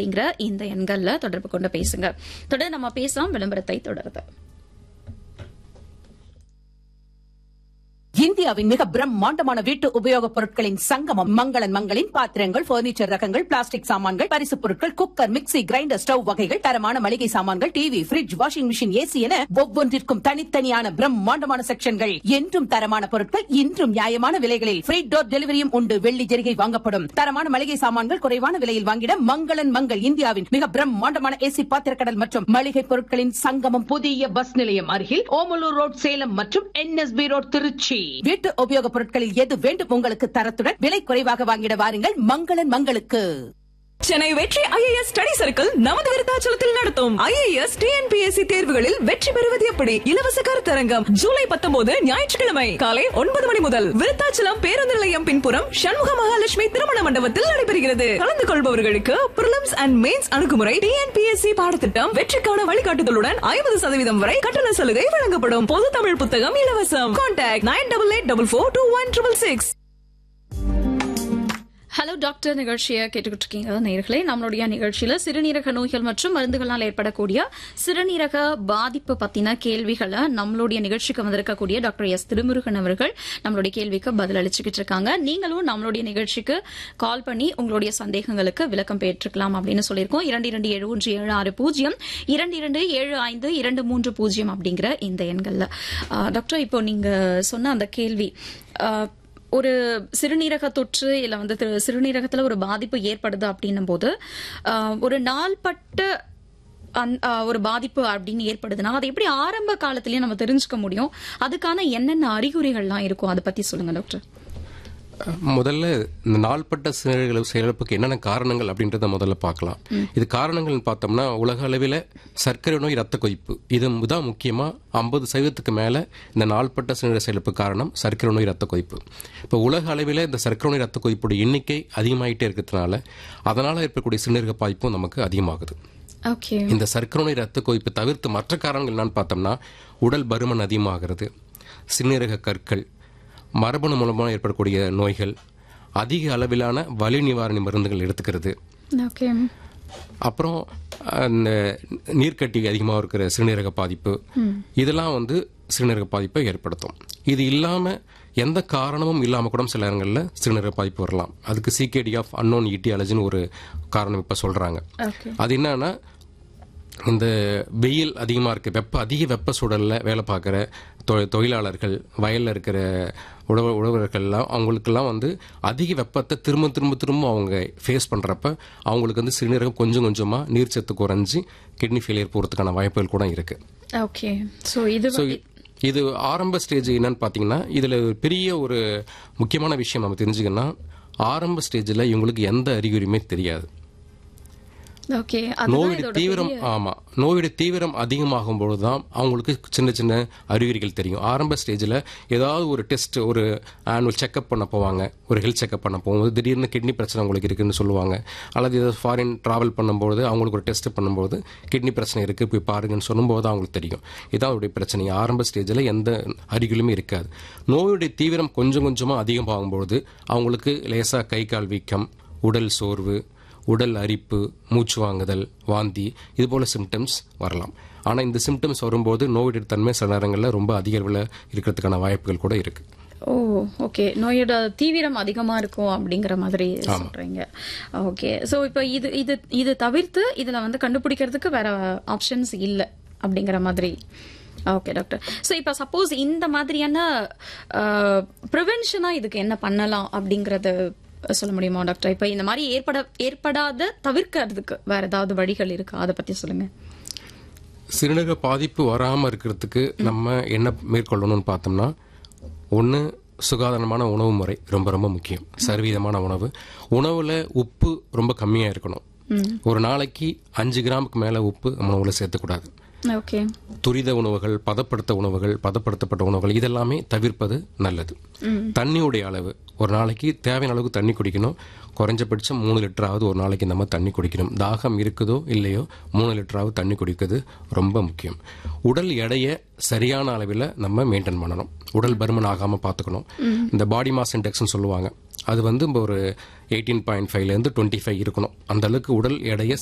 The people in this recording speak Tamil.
அப்படிங்கிற இந்த எண்கள்ல தொடர்பு கொண்டு பேசுங்க தொடர்ந்து நம்ம பேசலாம் விளம்பரத்தை தொடருது இந்தியாவின் மிக பிரம்மாண்டமான வீட்டு உபயோகப் பொருட்களின் சங்கமம் மங்களன் மங்களின் பாத்திரங்கள் பர்னிச்சர் ரகங்கள் பிளாஸ்டிக் சாமான்கள் பரிசுப் பொருட்கள் குக்கர் மிக்ஸி கிரைண்டர் ஸ்டவ் வகைகள் தரமான மளிகை சாமான்கள் TV fridge washing machine AC என ஒவ்வொன்றிற்கும் தனித்தனியான பிரம்மாண்டமான செக்ஷன்கள் என்றும் தரமான பொருட்கள் இன்றும் நியாயமான விலைகளில் ஃப்ரீ டோர் டெலிவரியும் உண்டு வெள்ளி ஜெரிகை வாங்கப்படும் தரமான மளிகை சாமான்கள் குறைவான விலையில் வாங்கிட மங்களன் மங்கள் இந்தியாவின் மிக பிரம்மாண்டமான ஏசி பாத்திரக்கடல் மற்றும் மளிகை பொருட்களின் சங்கமம் புதிய பஸ் நிலையம் அருகில் ஓமலூர் ரோட் சேலம் மற்றும் என்எஸ்பி ரோட் திருச்சி வீட்டு உபயோகப் பொருட்களில் எது வேண்டும் உங்களுக்கு தரத்துடன் விலை குறைவாக வாங்கிட வாருங்கள் மங்களன் மங்களுக்கு சென்னை வெற்றி ஐஏஎஸ் ஸ்டடி சர்க்கிள் நமது விருத்தாச்சலத்தில் நடத்தும் ஐஏஎஸ் டிஎன்பிஎஸ்சி தேர்வுகளில் வெற்றி பெறுவது எப்படி இலவச கருத்தரங்கம் ஜூலை பத்தொன்பது ஞாயிற்றுக்கிழமை காலை ஒன்பது மணி முதல் விருத்தாச்சலம் பேருந்து நிலையம் பின்புறம் சண்முக மகாலட்சுமி திருமண மண்டபத்தில் நடைபெறுகிறது கலந்து கொள்பவர்களுக்கு பிரிலிம்ஸ் அண்ட் மெயின்ஸ் அணுகுமுறை டிஎன்பிஎஸ்சி பாடத்திட்டம் வெற்றிக்கான வழிகாட்டுதலுடன் ஐம்பது சதவீதம் வரை கட்டண சலுகை வழங்கப்படும் பொது தமிழ் புத்தகம் இலவசம் contact nine double eight double four two one triple six hello doctor நிகழ்ச்சியை கேட்டுக்கிட்டு இருக்கீங்க நேர்களே நம்மளுடைய நிகழ்ச்சியில சிறுநீரக நோய்கள் மற்றும் மருந்துகளால் ஏற்படக்கூடிய சிறுநீரக பாதிப்பு பத்தின கேள்விகளை நம்மளுடைய நிகழ்ச்சிக்கு வந்திருக்கக்கூடிய டாக்டர் எஸ் திருமுருகன் அவர்கள் நம்மளுடைய கேள்விக்கு பதில் அளிச்சுக்கிட்டு இருக்காங்க நீங்களும் நம்மளுடைய நிகழ்ச்சிக்கு கால் பண்ணி உங்களுடைய சந்தேகங்களுக்கு விளக்கம் பெற்றுக்கலாம் அப்படின்னு சொல்லியிருக்கோம் இரண்டு இரண்டு ஏழு ஒன்று ஏழு ஆறு பூஜ்ஜியம் இரண்டு இரண்டு ஏழு ஐந்து இரண்டு மூன்று பூஜ்ஜியம் அப்படிங்கிற இந்த எண்கள்ல ஆ, டாக்டர் இப்போ நீங்க சொன்ன அந்த கேள்வி ஆ, ஒரு சிறுநீரக தொற்று இல்ல வந்து திரு- சிறுநீரகத்துல ஒரு பாதிப்பு ஏற்படுது அப்படின்னும் போது ஆஹ், ஒரு நாள்பட்ட அந்- ஆஹ், ஒரு பாதிப்பு அப்படின்னு ஏற்படுதுன்னா அதை எப்படி ஆரம்ப காலத்திலேயே நம்ம தெரிஞ்சுக்க முடியும் அதுக்கான என்னென்ன அறிகுறிகள்லாம் இருக்கும் அதை பத்தி சொல்லுங்க டாக்டர் முதல்ல இந்த நாள்பட்ட சிறுநீரக செயலிழப்புக்கு என்னென்ன காரணங்கள் அப்படின்றத முதல்ல பார்க்கலாம் இது காரணங்கள்னு பார்த்தோம்னா உலக அளவில் சர்க்கரை நோய் ரத்த கொதிப்பு இது தான் முக்கியமாக ஐம்பது சதவீதத்துக்கு மேலே இந்த நாள்பட்ட சிறுநீரக செயலிழப்பு காரணம் சர்க்கரை நோய் ரத்த கொதிப்பு இப்போ உலக அளவில் இந்த சர்க்கரை நோய் ரத்த கொதிப்போட எண்ணிக்கை அதிகமாகிட்டே இருக்கிறதுனால அதனால் ஏற்படக்கூடிய சிறுநீரக பாதிப்பும் நமக்கு அதிகமாகுது ஓகே இந்த சர்க்கரை நோய் ரத்த கொதிப்பு தவிர்த்து மற்ற காரணங்கள் என்னன்னு பார்த்தோம்னா உடல் பருமன் அதிகமாகிறது சிறுநீரக கற்கள் மரபணு மூலமாக ஏற்படக்கூடிய நோய்கள் அதிக அளவிலான வலி நிவாரணி மருந்துகள் எடுத்துக்கிறது ஓகே அப்புறம் அந்த நீர்க்கட்டி அதிகமாக இருக்கிற சிறுநீரக பாதிப்பு இதெல்லாம் வந்து சிறுநீரக பாதிப்பை ஏற்படுத்தும் இது இல்லாமல் எந்த காரணமும் இல்லாமல் கூட சில நேரங்களில் சிறுநீரக பாதிப்பு வரலாம் அதுக்கு சிகேடி ஆஃப் அன்னோன் ஈட்டியாலஜின்னு ஒரு காரணம் இப்போ சொல்கிறாங்க ஓகே அது என்னன்னா இந்த வெயில் அதிகமாக இருக்கு வெப்ப அதிக வெப்ப சூழலில் வேலை பார்க்குற தொ தொழிலாளர்கள் வயலில் இருக்கிற உழவ உழவர்கள்லாம் அவங்களுக்கெல்லாம் வந்து அதிக வெப்பத்தை திரும்ப திரும்ப திரும்ப அவங்க ஃபேஸ் பண்ணுறப்ப அவங்களுக்கு வந்து சிறுநீரகம் கொஞ்சம் கொஞ்சமாக நீர்ச்சத்து குறைஞ்சி கிட்னி ஃபெயிலியர் போகிறதுக்கான வாய்ப்புகள் கூட இருக்குது ஓகே சோ இது ஸோ இது ஆரம்ப ஸ்டேஜ் என்னன்னு பார்த்தீங்கன்னா இதில் பெரிய ஒரு முக்கியமான விஷயம் நம்ம தெரிஞ்சுக்கணும்னா ஆரம்ப ஸ்டேஜில் இவங்களுக்கு எந்த அறிகுறியுமே தெரியாது ஓகே நோயுடைய தீவிரம் ஆமா நோயுடைய தீவிரம் அதிகமாகும் பொழுதுதான் அவங்களுக்கு சின்ன சின்ன அறிகுறிகள் தெரியும் ஆரம்ப ஸ்டேஜில் ஏதாவது ஒரு டெஸ்ட் ஒரு ஆனுவல் செக்அப் பண்ண போவாங்க ஒரு ஹெல்த் செக்அப் பண்ண போகும்போது திடீர்னு கிட்னி பிரச்சனை உங்களுக்கு இருக்குன்னு சொல்லுவாங்க அல்லது ஏதாவது ஃபாரின் டிராவல் பண்ணும்போது அவங்களுக்கு ஒரு டெஸ்ட் பண்ணும்போது கிட்னி பிரச்சனை இருக்கு போய் பாருங்கன்னு சொல்லும்போது தான் அவங்களுக்கு தெரியும் இதான் அவருடைய பிரச்சனை ஆரம்ப ஸ்டேஜில் எந்த அறிகுறியுமே இருக்காது நோயுடைய தீவிரம் கொஞ்சம் கொஞ்சமாக அதிகமாகும்பொழுது அவங்களுக்கு லேசாக கை கால் வீக்கம் உடல் சோர்வு உடல் அரிப்பு மூச்சு வாங்குதல் வாந்தி இது போல சிம்டம்ஸ் வரலாம் ஆனால் இந்த சிம்டம்ஸ் வரும்போது நோயுடைய தன்மை சில நேரங்களில் ரொம்ப அதிக அளவில் இருக்கிறதுக்கான வாய்ப்புகள் கூட இருக்கு ஓ ஓகே நோயோட தீவிரம் அதிகமா இருக்கும் அப்படிங்கிற மாதிரி சொல்றீங்க ஓகே சோ இப்போ இது இது இது தவிர்த்து இதுல வந்து கண்டுபிடிக்கிறதுக்கு வேற ஆப்ஷன்ஸ் இல்ல அப்படிங்கிற மாதிரி ஓகே டாக்டர் ஸோ இப்போ சப்போஸ் இந்த மாதிரியான ப்ரிவென்ஷனா இதுக்கு என்ன பண்ணலாம் அப்படிங்கறது சொல்ல முடியுமா டாக்டர் இப்போ இந்த மாதிரி ஏற்பட ஏற்படாத தவிர்க்கிறதுக்கு வேற ஏதாவது வழிகள் இருக்கா அதை பத்தி சொல்லுங்க சிறுநீரக பாதிப்பு வராமல் இருக்கிறதுக்கு நம்ம என்ன மேற்கொள்ளணும்னு பார்த்தோம்னா ஒன்று சுகாதாரமான உணவு முறை ரொம்ப ரொம்ப முக்கியம் சரிவிதமான உணவு உணவில் உப்பு ரொம்ப கம்மியாக இருக்கணும் ஒரு நாளைக்கு அஞ்சு கிராமுக்கு மேலே உப்பு நம்ம உணவில் சேர்த்துக்கூடாது ஓகே துரித உணவுகள் பதப்படுத்த உணவுகள் பதப்படுத்தப்பட்ட உணவுகள் இதெல்லாமே தவிர்ப்பது நல்லது தண்ணியுடைய அளவு ஒரு நாளைக்கு தேவையான அளவுக்கு தண்ணி குடிக்கணும் குறைஞ்சபட்சம் மூணு லிட்டராவது ஒரு நாளைக்கு நம்ம தண்ணி குடிக்கணும் தாகம் இருக்குதோ இல்லையோ மூணு லிட்டராவது தண்ணி குடிக்கிறது ரொம்ப முக்கியம் உடல் எடையை சரியான அளவில் நம்ம மெயின்டைன் பண்ணணும் உடல் பருமன் ஆகாமல் பார்த்துக்கணும் இந்த பாடி மாஸ் இண்டெக்ஸ்னு சொல்லுவாங்க அது வந்து இப்போ ஒரு எயிட்டீன் பாயிண்ட் ஃபைவ்லேருந்து டுவெண்ட்டி ஃபைவ் இருக்கணும் அந்த அளவுக்கு உடல் எடையை